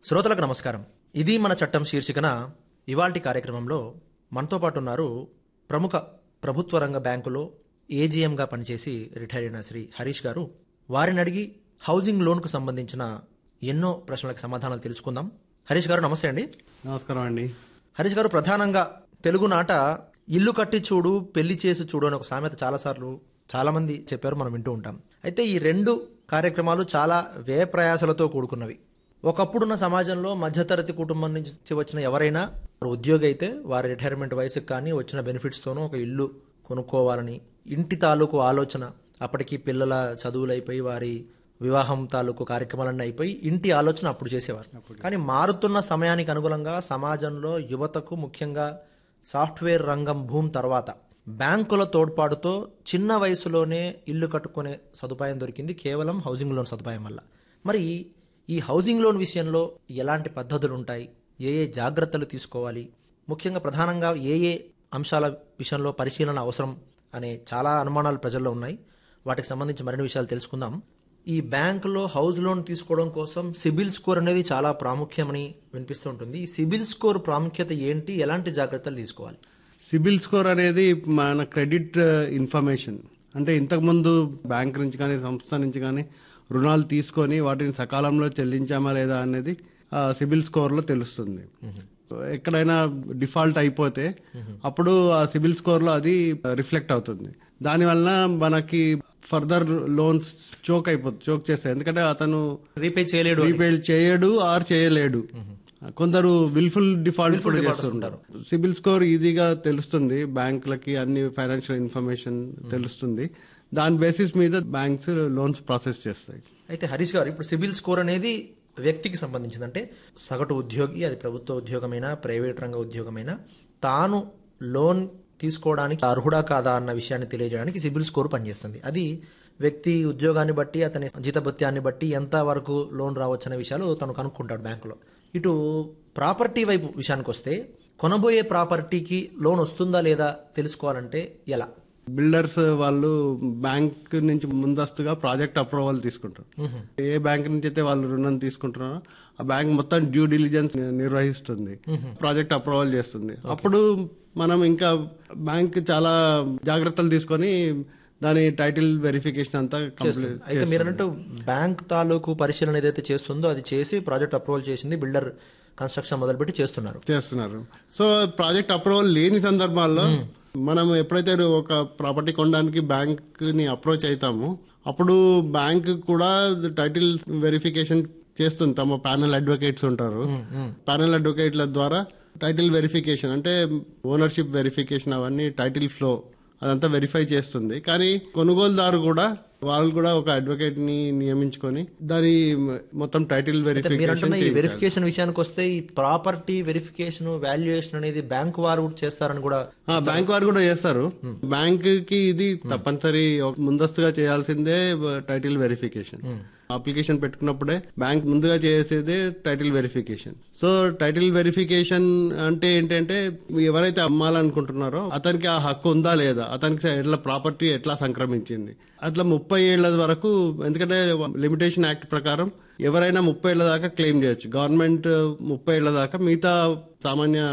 శ్రోతలకు నమస్కారం ఇది మన చట్టం శీర్షికన ఇవాల్టి కార్యక్రమంలో మనతో పాటు ఉన్నారు ప్రముఖ ప్రభుత్వ రంగ బ్యాంకులో ఏజీఎంగా పనిచేసి రిటైర్ అయిన శ్రీ హరీష్ గారు వారిని అడిగి హౌసింగ్ లోన్కు సంబంధించిన ఎన్నో ప్రశ్నలకు సమాధానాలు తెలుసుకుందాం హరీష్ గారు నమస్తే అండి నమస్కారం అండి హరీష్ గారు ప్రధానంగా తెలుగు నాట ఇల్లు కట్టి చూడు పెళ్లి చేసి చూడు అని ఒక సామెత చాలాసార్లు చాలా మంది చెప్పారు మనం వింటూ ఉంటాం అయితే ఈ రెండు కార్యక్రమాలు చాలా వ్యయ ప్రయాసలతో కూడుకున్నవి ఒకప్పుడున్న సమాజంలో మధ్యతరగతి కుటుంబం నుంచి వచ్చిన ఎవరైనా వారు ఉద్యోగి అయితే వారి రిటైర్మెంట్ వయసుకు కానీ వచ్చిన బెనిఫిట్స్తోనూ ఒక ఇల్లు కొనుక్కోవాలని ఇంటి తాలూకు ఆలోచన అప్పటికి పిల్లల చదువులు అయిపోయి వారి వివాహం తాలూకు కార్యక్రమాలన్నీ అయిపోయి ఇంటి ఆలోచన అప్పుడు చేసేవారు కానీ మారుతున్న సమయానికి అనుగుణంగా సమాజంలో యువతకు ముఖ్యంగా సాఫ్ట్వేర్ రంగం భూమి తర్వాత బ్యాంకుల తోడ్పాటుతో చిన్న వయసులోనే ఇల్లు కట్టుకునే సదుపాయం దొరికింది కేవలం హౌసింగ్ లోన్ సదుపాయం వల్ల మరి ఈ హౌసింగ్ లోన్ విషయంలో ఎలాంటి పద్ధతులు ఉంటాయి ఏ ఏ జాగ్రత్తలు తీసుకోవాలి ముఖ్యంగా ప్రధానంగా ఏ ఏ అంశాల విషయంలో పరిశీలన అవసరం అనే చాలా అనుమానాలు ప్రజల్లో ఉన్నాయి వాటికి సంబంధించి మరిన్ని విషయాలు తెలుసుకుందాం ఈ బ్యాంకులో హౌస్ లోన్ తీసుకోవడం కోసం సిబిల్ స్కోర్ అనేది చాలా ప్రాముఖ్యమని వినిపిస్తూ ఉంటుంది ఈ సిబిల్ స్కోర్ ప్రాముఖ్యత ఏంటి ఎలాంటి జాగ్రత్తలు తీసుకోవాలి సిబిల్ స్కోర్ అనేది మన క్రెడిట్ ఇన్ఫర్మేషన్ అంటే ఇంతకుముందు బ్యాంక్ నుంచి కానీ సంస్థ నుంచి కానీ రుణాలు తీసుకొని వాటిని సకాలంలో చెల్లించామా లేదా అనేది ఆ సిబిల్ స్కోర్లో తెలుస్తుంది ఎక్కడైనా డిఫాల్ట్ అయిపోతే అప్పుడు ఆ సిబిల్ స్కోర్లో అది రిఫ్లెక్ట్ అవుతుంది దానివల్ల మనకి ఫర్దర్ లోన్స్ చోక్ అయిపోతుంది చోక్ చేస్తాయి ఎందుకంటే అతను రీపే చేయలేడు రీపే చేయడు ఆర్ చేయలేడు కొందరు విల్ఫుల్ డిఫాల్ట్ కూడా చేస్తుంటారు సిబిల్ స్కోర్ ఈజీగా తెలుస్తుంది బ్యాంకులకి అన్ని ఫైనాన్షియల్ ఇన్ఫర్మేషన్ తెలుస్తుంది దాని బేసిస్ మీద బ్యాంక్స్ లోన్స్ ప్రాసెస్ చేస్తాయి అయితే హరీష్ గారు ఇప్పుడు సిబిల్ స్కోర్ అనేది వ్యక్తికి సంబంధించింది అంటే సగటు ఉద్యోగి అది ప్రభుత్వ ఉద్యోగమైనా ప్రైవేట్ రంగ ఉద్యోగమైనా తాను లోన్ తీసుకోవడానికి అర్హుడా కాదా అన్న విషయాన్ని తెలియజేయడానికి సిబిల్ స్కోర్ పనిచేస్తుంది అది వ్యక్తి ఉద్యోగాన్ని బట్టి అతని జీతభత్యాన్ని బట్టి ఎంత వరకు లోన్ రావచ్చు అనే విషయాలు తను కనుక్కుంటాడు బ్యాంకులో ఇటు ప్రాపర్టీ వైపు విషయానికి వస్తే కొనబోయే ప్రాపర్టీకి లోన్ వస్తుందా లేదా తెలుసుకోవాలంటే ఎలా బిల్డర్స్ వాళ్ళు బ్యాంక్ నుంచి ముందస్తుగా ప్రాజెక్ట్ అప్రూవల్ తీసుకుంటారు ఏ బ్యాంక్ నుంచి అయితే వాళ్ళు రుణం తీసుకుంటున్నారో ఆ బ్యాంక్ మొత్తం డ్యూ డిలిజెన్స్ నిర్వహిస్తుంది ప్రాజెక్ట్ అప్రూవల్ చేస్తుంది అప్పుడు మనం ఇంకా బ్యాంక్ చాలా జాగ్రత్తలు తీసుకొని దాని టైటిల్ వెరిఫికేషన్ అంతా కంప్లీట్ అయితే మీరు అన్నట్టు బ్యాంక్ తాలూకు పరిశీలన ఏదైతే చేస్తుందో అది చేసి ప్రాజెక్ట్ అప్రూవల్ చేసింది బిల్డర్ కన్స్ట్రక్షన్ మొదలుపెట్టి చేస్తున్నారు చేస్తున్నారు సో ప్రాజెక్ట్ అప్రూవల్ లేని సందర్భాల్లో మనం ఎప్పుడైతే ఒక ప్రాపర్టీ కొనడానికి బ్యాంక్ ని అప్రోచ్ అవుతామో అప్పుడు బ్యాంక్ కూడా టైటిల్ వెరిఫికేషన్ చేస్తుంది తమ ప్యానల్ అడ్వకేట్స్ ఉంటారు ప్యానల్ అడ్వకేట్ల ద్వారా టైటిల్ వెరిఫికేషన్ అంటే ఓనర్షిప్ వెరిఫికేషన్ అవన్నీ టైటిల్ ఫ్లో అదంతా వెరిఫై చేస్తుంది కానీ కొనుగోలుదారు కూడా వాళ్ళు కూడా ఒక అడ్వకేట్ ని నియమించుకొని దాని మొత్తం టైటిల్ మీరు వెరిఫికేషన్ అంటున్న ఈ వెరిఫికేషన్ విషయానికి వస్తే ఈ ప్రాపర్టీ వెరిఫికేషన్ వాల్యుయేషన్ అనేది బ్యాంక్ వారు కూడా చేస్తారని కూడా ఆ, బ్యాంక్ వారు కూడా చేస్తారు బ్యాంక్ కి ఇది తప్పనిసరి ఒక ముందస్తుగా చేయాల్సిందే టైటిల్ వెరిఫికేషన్ అప్లికేషన్ పెట్టుకున్నప్పుడే బ్యాంక్ ముందుగా చేసేదే title verification so title verification అంటే ఏంటంటే ఎవరైతే అమ్మాలనుకుంటున్నారో అతనికి ఆ హక్కు ఉందా లేదా అతనికి ఎట్లా ప్రాపర్టీ ఎట్లా సంక్రమించింది అట్లా ముప్పై ఏళ్ల వరకు ఎందుకంటే లిమిటేషన్ యాక్ట్ ప్రకారం ఎవరైనా ముప్పై ఏళ్ల దాకా క్లెయిమ్ చేయొచ్చు గవర్నమెంట్ ముప్పై ఏళ్ల దాకా మిగతా సామాన్య